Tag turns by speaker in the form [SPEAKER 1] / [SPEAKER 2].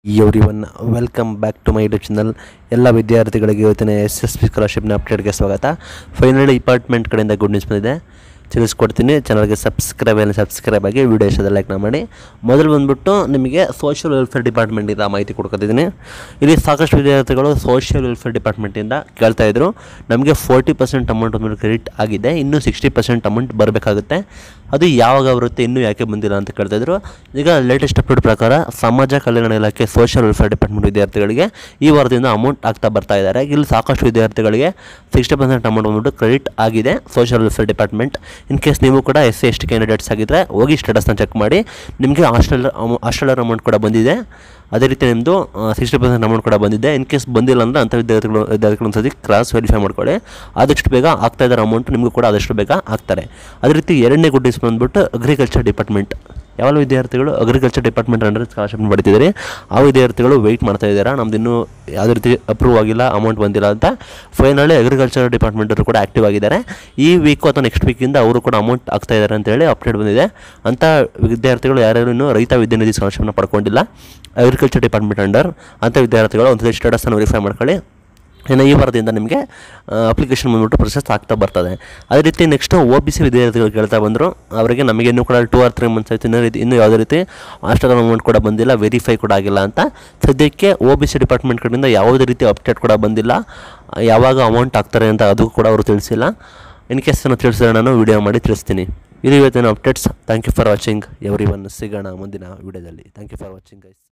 [SPEAKER 1] every everyone welcome back to my YouTube channel ಎಲ್ಲ ವಿದ್ಯಾರ್ಥಿಗಳಿಗೆ ಇವತ್ತಿನ ಎಸ್ ಎಸ್ ಪಿ ಸ್ಕಾಲರ್ಶಿಪ್ನ ಅಪ್ಡೇಟ್ಗೆ ಸ್ವಾಗತ ಫೈನಲಿ ಡಿಪಾರ್ಟ್ಮೆಂಟ್ ಕಡೆಯಿಂದ ಗುಡ್ ನ್ಯೂಸ್ ಬಂದಿದೆ ತಿಳಿಸ್ಕೊಡ್ತೀನಿ ಚಾನಲ್ಗೆ ಸಬ್ಸ್ಕ್ರೈಬ್ ಎಲ್ಲ ಸಬ್ಸ್ಕ್ರೈಬ್ ಆಗಿ ವಿಡಿಯೋ ಇಷ್ಟದ ಲೈಕ್ ಮಾಡಿ ಮೊದಲು ಬಂದುಬಿಟ್ಟು ನಿಮಗೆ ಸೋಷಿಯಲ್ ವೆಲ್ಫೇರ್ ಡಿಪಾರ್ಟ್ಮೆಂಟಿಂದ ಮಾಹಿತಿ ಕೊಡ್ಕೊತಿದ್ದೀನಿ ಇಲ್ಲಿ ಸಾಕಷ್ಟು ವಿದ್ಯಾರ್ಥಿಗಳು ಸೋಷಿಯಲ್ ವೆಲ್ಫೇರ್ ಡಿಪಾರ್ಟ್ಮೆಂಟಿಂದ ಕೇಳ್ತಾ ಇದ್ರು ನಮಗೆ ಫೋರ್ಟಿ ಪರ್ಸೆಂಟ್ ಅಮೌಂಟ್ ಒಂದು ಕ್ರೆಡಿಟ್ ಆಗಿದೆ ಇನ್ನೂ ಸಿಕ್ಸ್ಟಿ ಪರ್ಸೆಂಟ್ ಅಮೌಂಟ್ ಬರಬೇಕಾಗುತ್ತೆ ಅದು ಯಾವಾಗ ಬರುತ್ತೆ ಇನ್ನೂ ಯಾಕೆ ಬಂದಿಲ್ಲ ಅಂತ ಕೇಳ್ತಾ ಇದ್ರು ಈಗ ಲೇಟೆಸ್ಟ್ ಅಪ್ಡೇಟ್ ಪ್ರಕಾರ ಸಮಾಜ ಕಲ್ಯಾಣ ಇಲಾಖೆ ಸೋಷಿಯಲ್ ವೆಲ್ಫೇರ್ ಡಿಪಾರ್ಟ್ಮೆಂಟ್ ವಿದ್ಯಾರ್ಥಿಗಳಿಗೆ ಈ ವಾರದಿಂದ ಅಮೌಂಟ್ ಆಗ್ತಾ ಬರ್ತಾ ಇದ್ದಾರೆ ಇಲ್ಲಿ ಸಾಕಷ್ಟು ವಿದ್ಯಾರ್ಥಿಗಳಿಗೆ ಸಿಕ್ಸ್ಟಿ ಪರ್ಸೆಂಟ್ ಅಮೌಂಟ್ ಬಂದ್ಬಿಟ್ಟು ಕ್ರೆಡಿಟ್ ಆಗಿದೆ social welfare department in case ನೀವು ಕೂಡ S C S T candidates ಆಗಿದ್ದರೆ ಹೋಗಿ ಸ್ಟೇಟಸ್ನ ಚೆಕ್ ಮಾಡಿ ನಿಮಗೆ ಹಾಸ್ಟೆಲ್ ಹಾಸ್ಟೆಲರ್ ಅಮೌಂಟ್ ಕೂಡ ಬಂದಿದೆ ಅದೇ ರೀತಿ ನಿಮ್ಮದು ಸಿಕ್ಸ್ಟಿ ಪರ್ಸೆಂಟ್ ಅಮೌಂಟ್ ಕೂಡ ಬಂದಿದೆ ಇನ್ ಕೇಸ್ ಬಂದಿಲ್ಲ ಅಂದರೆ ಅಂಥ ವಿದ್ಯಾರ್ಥಿಗಳು ವಿದ್ಯಾರ್ಥಿಗಳು ಒಂದ್ಸತಿ ಕ್ರಾಸ್ ವೆರಿಫೈ ಮಾಡ್ಕೊಳ್ಳಿ ಆದಷ್ಟು ಬೇಗ ಆಗ್ತಾ ಇದ್ದಾರೆ ಅಮೌಂಟ್ ನಿಮಗೂ ಕೂಡ ಆದಷ್ಟು ಬೇಗ ಆಗ್ತಾರೆ ಅದೇ ರೀತಿ ಎರಡನೇ ಗುಡ್ ನ್ಯೂಸ್ ಬಂದ್ಬಿಟ್ಟು ಅಗ್ರಿಕಲ್ಚರ್ ಡಿಪಾರ್ಟ್ಮೆಂಟ್ ಯಾವ ವಿದ್ಯಾರ್ಥಿಗಳು ಅಗ್ರಿಕಲ್ಚರ್ ಡಿಪಾರ್ಟ್ಮೆಂಟ್ ಅಂಡರ್ ಸ್ಕಾಲರ್ಶಿಪ್ ಪಡಿತಿದ್ದಾರೆ ಆ ವಿದ್ಯಾರ್ಥಿಗಳು ವೆಯ್ಟ್ ಮಾಡ್ತಾ ಇದ್ದಾರೆ ನಮ್ದು ಇನ್ನೂ ಯಾವುದೇ ರೀತಿ ಅಪ್ರೂವ್ ಆಗಿಲ್ಲ ಅಮೌಂಟ್ ಬಂದಿಲ್ಲ ಅಂತ ಫೈನಲಿ ಅಗ್ರಿಕಲ್ಚರ್ ಡಿಪಾರ್ಟ್ಮೆಂಟರು ಕೂಡ ಆ್ಯಕ್ಟಿವ್ ಆಗಿದ್ದಾರೆ ಈ ವೀಕು ಅಥವಾ ನೆಕ್ಸ್ಟ್ ವೀಕಿಂದ ಅವರು ಕೂಡ ಅಮೌಂಟ್ ಆಗ್ತಾ ಇದ್ದಾರೆ ಅಂತೇಳಿ ಅಪ್ಡೇಟ್ ಬಂದಿದೆ ಅಂತ ವಿದ್ಯಾರ್ಥಿಗಳು ಯಾರ್ಯಾರು ಇನ್ನೂ ರೈತ ವಿದ್ಯಾನಿಧಿ ಸ್ಕಾಲರ್ಶಿಪ್ನ ಪಡ್ಕೊಂಡಿಲ್ಲ ಅಗ್ರಿಕಲ್ಚರ್ ಡಿಪಾರ್ಟ್ಮೆಂಟ್ ಅಂಡರ್ ಅಂಥ ವಿದ್ಯಾರ್ಥಿಗಳು ಒಂದು ಸ್ಟೇಟಸನ್ನು ವೆರಿಫೈ ಮಾಡ್ಕೊಳ್ಳಿ ಇನ್ನು ಈ ವಾರದಿಂದ ನಿಮಗೆ ಅಪ್ಲಿಕೇಶನ್ ಬಂದ್ಬಿಟ್ಟು ಪ್ರೊಸೆಸ್ ಆಗ್ತಾ ಬರ್ತದೆ ಅದೇ ರೀತಿ ನೆಕ್ಸ್ಟು ಒ ಬಿ ಸಿ ವಿದ್ಯಾರ್ಥಿಗಳು ಕೇಳ್ತಾ ಬಂದರು ಅವರಿಗೆ ನಮಗೆ ಇನ್ನೂ ಕೂಡ ಟೂ ಆರ್ ತ್ರೀ ಮಂತ್ಸ್ ಆಯಿತು ಇನ್ನೂ ರೀತಿ ಇನ್ನೂ ಯಾವುದೇ ರೀತಿ ಹಾಸ್ಟೆಲ್ ಅಮೌಂಟ್ ಕೂಡ ಬಂದಿಲ್ಲ ವೆರಿಫೈ ಕೂಡ ಆಗಿಲ್ಲ ಅಂತ ಸದ್ಯಕ್ಕೆ ಒ ಬಿ ಸಿ ಡಿಪಾರ್ಟ್ಮೆಂಟ್ ಕಡೆಯಿಂದ ಯಾವುದೇ ರೀತಿ ಅಪ್ಡೇಟ್ ಕೂಡ ಬಂದಿಲ್ಲ ಯಾವಾಗ ಅಮೌಂಟ್ ಆಗ್ತಾರೆ ಅಂತ ಅದು ಕೂಡ ಅವರು ತಿಳಿಸಿಲ್ಲ ಇನ್ ಕೇಸ್ ನಾನು ತಿಳಿಸಿದ್ರೆ ನಾನು ವಿಡಿಯೋ ಮಾಡಿ ತಿಳಿಸ್ತೀನಿ ಇದು ಇವತ್ತಿನ updates thank you for watching everyone ಸಿಗೋಣ ಮುಂದಿನ ವಿಡಿಯೋದಲ್ಲಿ thank you for watching guys